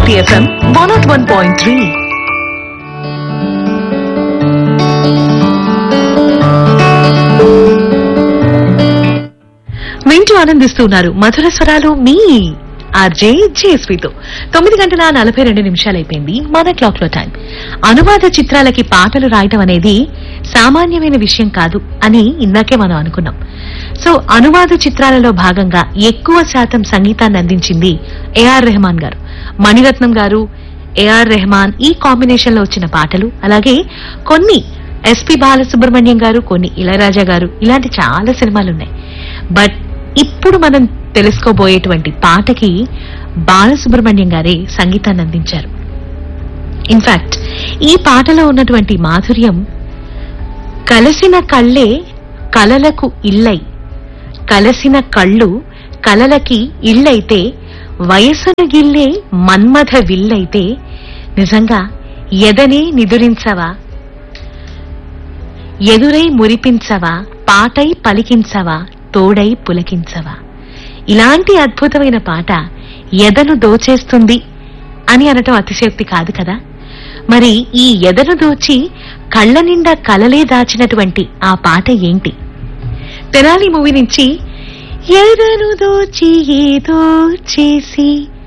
City FM 101.3. వింటూ ఆనందిస్తున్నారు మధుర స్వరాలు మీ ఆర్జే జేఎస్పీతో తొమ్మిది గంటల నలభై రెండు నిమిషాలైపోయింది మన క్లాక్ లో టైం అనువాద చిత్రాలకి పాటలు రాయటం అనేది సామాన్యమైన విషయం కాదు అని ఇందాకే మనం అనుకున్నాం సో అనువాద చిత్రాలలో భాగంగా ఎక్కువ శాతం సంగీతాన్ని అందించింది ఏఆర్ రెహమాన్ గారు మణిరత్నం గారు ఏఆర్ రెహమాన్ ఈ కాంబినేషన్ లో వచ్చిన పాటలు అలాగే కొన్ని ఎస్పి బాలసుబ్రహ్మణ్యం గారు కొన్ని ఇళయరాజా గారు ఇలాంటి చాలా సినిమాలు ఉన్నాయి బట్ ఇప్పుడు మనం తెలుసుకోబోయేటువంటి పాటకి బాలసుబ్రహ్మణ్యం గారే సంగీతాన్ని అందించారు ఇన్ఫాక్ట్ ఈ పాటలో ఉన్నటువంటి మాధుర్యం కలసిన కళ్ళే కలలకు ఇల్లై కలసిన కళ్ళు కలలకి ఇల్లైతే వయసును గిల్లే మన్మథ విల్లైతే నిజంగా ఎదనే నిదురించవా ఎదురై మురిపించవా పాటై పలికించవా తోడై పులకించవా ఇలాంటి అద్భుతమైన పాట ఎదను దోచేస్తుంది అని అనటం అతిశయోక్తి కాదు కదా మరి ఈ ఎదను దోచి కళ్ళ నిండా కలలే దాచినటువంటి ఆ పాట ఏంటి తెనాలి మూవీ నుంచి ఎదను దోచి ఏదో చేసి